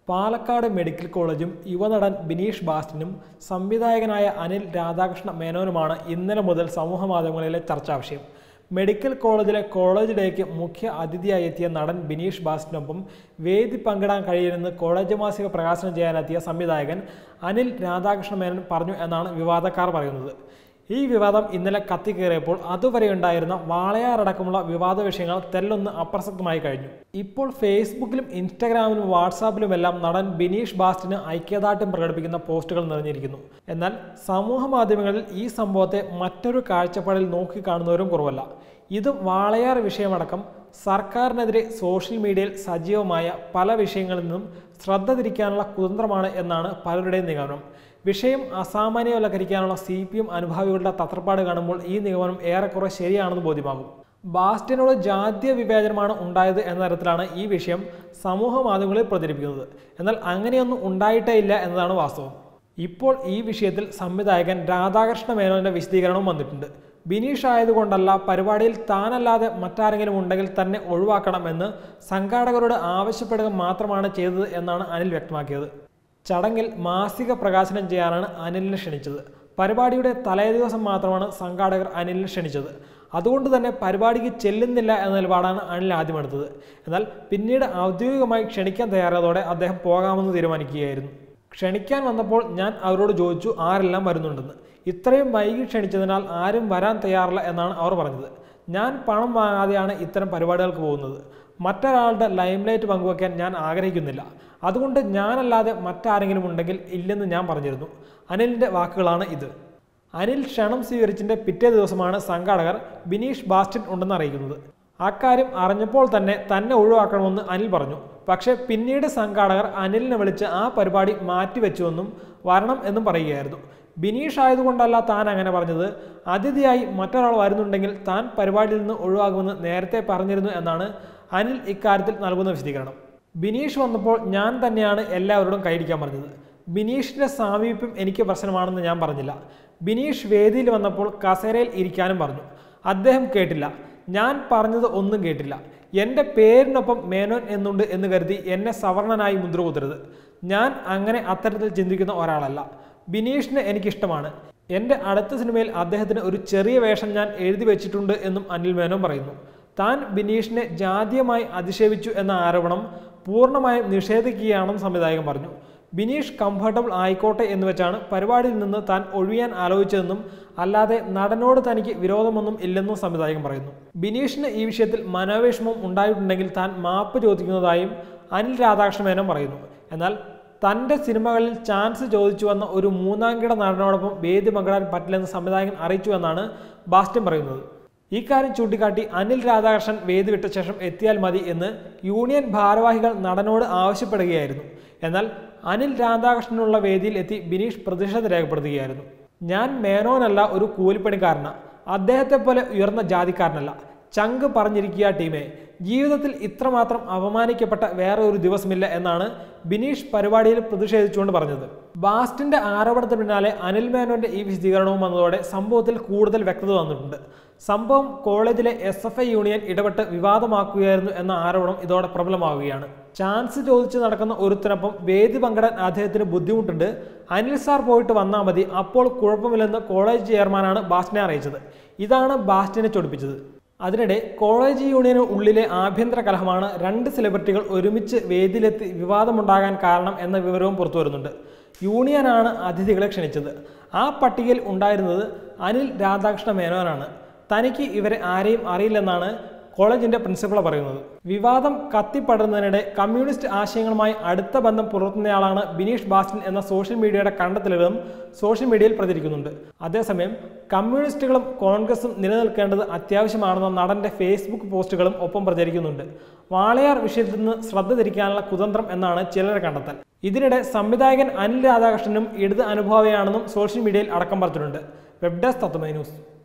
Palakkad medical കോളേജും യുവനടൻ ബിനീഷ് ബാസ്റ്റിനും സംവിധായകനായ അനിൽ രാധാകൃഷ്ണ മേനോനുമാണ് ഇന്നലെ മുതൽ സമൂഹമാധ്യമങ്ങളിലെ ചർച്ചാ വിഷയം മെഡിക്കൽ കോളേജിലെ കോളേജ് ഡേക്ക് മുഖ്യ അതിഥിയായി എത്തിയ നടൻ ബിനീഷ് ബാസ്റ്റിനൊപ്പം വേദി പങ്കിടാൻ കഴിയില്ലെന്ന് കോളേജ് മാസിക പ്രകാശനം ചെയ്യാനെത്തിയ സംവിധായകൻ അനിൽ രാധാകൃഷ്ണ മേനോൻ പറഞ്ഞു എന്നാണ് വിവാദക്കാർ പറയുന്നത് ഈ വിവാദം ഇന്നലെ കത്തിക്കേറിയപ്പോൾ അതുവരെ ഉണ്ടായിരുന്ന വാളയാറടക്കമുള്ള വിവാദ വിഷയങ്ങൾ തെല്ലൊന്ന് അപ്രസക്തമായി കഴിഞ്ഞു ഇപ്പോൾ ഫേസ്ബുക്കിലും ഇൻസ്റ്റാഗ്രാമിലും വാട്സാപ്പിലുമെല്ലാം നടൻ ബിനീഷ് ബാസ്റ്റിന് ഐക്യദാർഢ്യം പ്രകടിപ്പിക്കുന്ന പോസ്റ്റുകൾ നിറഞ്ഞിരിക്കുന്നു എന്നാൽ സമൂഹ മാധ്യമങ്ങളിൽ ഈ സംഭവത്തെ മറ്റൊരു കാഴ്ചപ്പാടിൽ നോക്കിക്കാണുന്നവരും കുറവല്ല ഇത് വാളയാർ വിഷയമടക്കം സർക്കാരിനെതിരെ സോഷ്യൽ മീഡിയയിൽ സജീവമായ പല വിഷയങ്ങളിൽ നിന്നും ശ്രദ്ധ തിരിക്കാനുള്ള കുതന്ത്രമാണ് എന്നാണ് പലരുടെയും നിഗമനം വിഷയം അസാമാന്യവൽക്കരിക്കാനുള്ള സി പി എം അനുഭാവികളുടെ തത്രപ്പാട് കാണുമ്പോൾ ഈ നിഗമനം ഏറെക്കുറെ ശരിയാണെന്ന് ബോധ്യമാകും ബാസ്റ്റിനോട് ജാതീയ വിവേചനമാണ് ഉണ്ടായത് എന്ന തരത്തിലാണ് ഈ വിഷയം സമൂഹ മാധ്യമങ്ങളിൽ പ്രചരിപ്പിക്കുന്നത് എന്നാൽ അങ്ങനെയൊന്നും ഉണ്ടായിട്ടേ ഇല്ല എന്നതാണ് വാസ്തവം ഇപ്പോൾ ഈ വിഷയത്തിൽ സംവിധായകൻ രാധാകൃഷ്ണ മേനോന്റെ വിശദീകരണവും വന്നിട്ടുണ്ട് ബിനീഷ് ആയതുകൊണ്ടല്ല പരിപാടിയിൽ താനല്ലാതെ മറ്റാരെങ്കിലും ഉണ്ടെങ്കിൽ തന്നെ ഒഴിവാക്കണമെന്ന് സംഘാടകരോട് ആവശ്യപ്പെടുക മാത്രമാണ് ചെയ്തത് എന്നാണ് അനിൽ വ്യക്തമാക്കിയത് ചടങ്ങിൽ മാസിക പ്രകാശനം ചെയ്യാനാണ് അനിലിനെ ക്ഷണിച്ചത് പരിപാടിയുടെ തലേദിവസം മാത്രമാണ് സംഘാടകർ അനിലിനെ ക്ഷണിച്ചത് അതുകൊണ്ട് തന്നെ പരിപാടിക്ക് ചെല്ലുന്നില്ല എന്ന നിലപാടാണ് അനിൽ ആദ്യം എടുത്തത് എന്നാൽ പിന്നീട് ഔദ്യോഗികമായി ക്ഷണിക്കാൻ തയ്യാറായതോടെ അദ്ദേഹം പോകാമെന്ന് തീരുമാനിക്കുകയായിരുന്നു ക്ഷണിക്കാൻ വന്നപ്പോൾ ഞാൻ അവരോട് ചോദിച്ചു ആരെല്ലാം വരുന്നുണ്ടെന്ന് ഇത്രയും വൈകി ക്ഷണിച്ചതിനാൽ ആരും വരാൻ തയ്യാറില്ല എന്നാണ് അവർ പറഞ്ഞത് ഞാൻ പണം വാങ്ങാതെയാണ് ഇത്തരം പരിപാടികൾക്ക് പോകുന്നത് മറ്റൊരാളുടെ ലൈംലൈറ്റ് പങ്കുവയ്ക്കാൻ ഞാൻ ആഗ്രഹിക്കുന്നില്ല അതുകൊണ്ട് ഞാനല്ലാതെ മറ്റാരെങ്കിലും ഉണ്ടെങ്കിൽ ഇല്ലെന്ന് ഞാൻ പറഞ്ഞിരുന്നു അനിലിൻ്റെ വാക്കുകളാണ് ഇത് അനിൽ ക്ഷണം സ്വീകരിച്ചിൻ്റെ പിറ്റേ ദിവസമാണ് സംഘാടകർ ബിനീഷ് ബാസ്റ്റിൻ ഉണ്ടെന്ന് അറിയിക്കുന്നത് അക്കാര്യം അറിഞ്ഞപ്പോൾ തന്നെ തന്നെ ഒഴിവാക്കണമെന്ന് അനിൽ പറഞ്ഞു പക്ഷേ പിന്നീട് സംഘാടകർ അനിലിനെ വിളിച്ച് ആ പരിപാടി മാറ്റിവെച്ചുവെന്നും വരണം എന്നും പറയുകയായിരുന്നു ബിനീഷ് ആയതുകൊണ്ടല്ല താൻ അങ്ങനെ പറഞ്ഞത് അതിഥിയായി മറ്റൊരാൾ വരുന്നുണ്ടെങ്കിൽ താൻ പരിപാടിയിൽ നിന്ന് ഒഴിവാകുമെന്ന് നേരത്തെ പറഞ്ഞിരുന്നു എന്നാണ് അനിൽ ഇക്കാര്യത്തിൽ നൽകുന്ന വിശദീകരണം ബിനീഷ് വന്നപ്പോൾ ഞാൻ തന്നെയാണ് എല്ലാവരോടും കൈയടിക്കാൻ പറഞ്ഞത് ബിനീഷിന്റെ സാമീപ്യം എനിക്ക് പ്രശ്നമാണെന്ന് ഞാൻ പറഞ്ഞില്ല ബിനീഷ് വേദിയിൽ വന്നപ്പോൾ കസേരയിൽ ഇരിക്കാനും പറഞ്ഞു അദ്ദേഹം കേട്ടില്ല ഞാൻ പറഞ്ഞത് ഒന്നും കേട്ടില്ല എൻ്റെ പേരിനൊപ്പം മേനോൻ എന്നുണ്ട് എന്ന് കരുതി എന്നെ സവർണനായി മുദ്ര കുത്തരുത് ഞാൻ അങ്ങനെ അത്തരത്തിൽ ചിന്തിക്കുന്ന ഒരാളല്ല ബിനീഷിനെ എനിക്കിഷ്ടമാണ് എൻ്റെ അടുത്ത സിനിമയിൽ അദ്ദേഹത്തിന് ഒരു ചെറിയ വേഷം ഞാൻ എഴുതി വെച്ചിട്ടുണ്ട് എന്നും അനിൽ മേനോൻ പറയുന്നു താൻ ബിനീഷിനെ ജാതീയമായി അധിക്ഷേപിച്ചു എന്ന ആരോപണം പൂർണ്ണമായും നിഷേധിക്കുകയാണെന്ന് സംവിധായകൻ പറഞ്ഞു ബിനീഷ് കംഫർട്ടബിൾ ആയിക്കോട്ടെ എന്ന് വെച്ചാണ് പരിപാടിയിൽ നിന്ന് താൻ ഒഴിയാൻ ആലോചിച്ചതെന്നും അല്ലാതെ നടനോട് തനിക്ക് വിരോധമൊന്നും ഇല്ലെന്നും സംവിധായകൻ പറയുന്നു ബിനീഷിന് ഈ വിഷയത്തിൽ മനോവിഷമം ഉണ്ടായിട്ടുണ്ടെങ്കിൽ താൻ മാപ്പ് ചോദിക്കുന്നതായും അനിൽ രാധാകൃഷ്ണ മേനോൻ പറയുന്നു എന്നാൽ തൻ്റെ സിനിമകളിൽ ചാൻസ് ചോദിച്ചു വന്ന ഒരു മൂന്നാംകിട നടനോടൊപ്പം വേദി പങ്കിടാൻ പറ്റില്ലെന്ന് സംവിധായകൻ അറിയിച്ചു എന്നാണ് ബാസ്റ്റിൻ പറയുന്നത് ഇക്കാര്യം ചൂണ്ടിക്കാട്ടി അനിൽ രാധാകൃഷ്ണൻ വേദി വിട്ട ശേഷം എത്തിയാൽ മതി എന്ന് യൂണിയൻ ഭാരവാഹികൾ നടനോട് ആവശ്യപ്പെടുകയായിരുന്നു എന്നാൽ അനിൽ രാധാകൃഷ്ണനുള്ള വേദിയിൽ എത്തി ബിനീഷ് പ്രതിഷേധം രേഖപ്പെടുത്തുകയായിരുന്നു ഞാൻ മേനോനല്ല ഒരു കൂലിപ്പണിക്കാരന അദ്ദേഹത്തെ പോലെ ഉയർന്ന ജാതിക്കാരനല്ല ചങ്ക് പറഞ്ഞിരിക്കുക ടീമെ ജീവിതത്തിൽ ഇത്രമാത്രം അപമാനിക്കപ്പെട്ട വേറെ ഒരു ദിവസമില്ല എന്നാണ് ബിനീഷ് പരിപാടിയിൽ പ്രതിഷേധിച്ചുകൊണ്ട് പറഞ്ഞത് ബാസ്റ്റിന്റെ ആരോപണത്തിന് പിന്നാലെ അനിൽ മേനോന്റെ ഈ വിശദീകരണവും വന്നതോടെ സംഭവത്തിൽ കൂടുതൽ വ്യക്തത വന്നിട്ടുണ്ട് സംഭവം കോളേജിലെ എസ് എഫ് ഐ യൂണിയൻ ഇടപെട്ട് വിവാദമാക്കുകയായിരുന്നു എന്ന ആരോപണം ഇതോടെ പ്രബലമാവുകയാണ് ചാൻസ് ചോദിച്ച് നടക്കുന്ന ഒരുത്തിനൊപ്പം വേദി പങ്കിടാൻ അദ്ദേഹത്തിന് ബുദ്ധിമുട്ടുണ്ട് അനിൽ സാർ പോയിട്ട് വന്നാൽ മതി അപ്പോൾ കുഴപ്പമില്ലെന്ന് കോളേജ് ചെയർമാനാണ് ബാസ്റ്റിനെ അറിയിച്ചത് ഇതാണ് ബാസ്റ്റിനെ ചൊടിപ്പിച്ചത് അതിനിടെ കോളേജ് യൂണിയന് ഉള്ളിലെ ആഭ്യന്തര കലഹമാണ് രണ്ട് സെലിബ്രിറ്റികൾ ഒരുമിച്ച് വേദിയിലെത്തി വിവാദമുണ്ടാകാൻ കാരണം എന്ന വിവരവും പുറത്തു വരുന്നുണ്ട് യൂണിയനാണ് അതിഥികളെ ക്ഷണിച്ചത് ആ പട്ടികയിൽ ഉണ്ടായിരുന്നത് അനിൽ രാധാകൃഷ്ണ മേനോനാണ് തനിക്ക് ഇവരെ ആരെയും അറിയില്ലെന്നാണ് കോളേജിന്റെ പ്രിൻസിപ്പൾ പറയുന്നത് വിവാദം കത്തിപ്പടരുന്നതിനിടെ കമ്മ്യൂണിസ്റ്റ് ആശയങ്ങളുമായി അടുത്ത ബന്ധം പുലർത്തുന്നയാളാണ് ബിനീഷ് ബാസ്റ്റിൻ എന്ന സോഷ്യൽ മീഡിയയുടെ കണ്ടെത്തലുകളും സോഷ്യൽ മീഡിയയിൽ പ്രചരിക്കുന്നുണ്ട് അതേസമയം കമ്മ്യൂണിസ്റ്റുകളും കോൺഗ്രസും നിലനിൽക്കേണ്ടത് അത്യാവശ്യമാണെന്ന നടന്റെ ഫേസ്ബുക്ക് പോസ്റ്റുകളും ഒപ്പം പ്രചരിക്കുന്നുണ്ട് വാളയാർ വിഷയത്തിൽ നിന്ന് ശ്രദ്ധ തിരിക്കാനുള്ള കുതന്ത്രം എന്നാണ് ചിലരുടെ കണ്ടെത്തൽ ഇതിനിടെ സംവിധായകൻ അനിൽ രാധാകൃഷ്ണനും ഇടത് അനുഭവിയാണെന്നും സോഷ്യൽ മീഡിയയിൽ അടക്കം പറഞ്ഞിട്ടുണ്ട് വെബ് ഡെസ്ക് തത്വമൈ ന്യൂസ്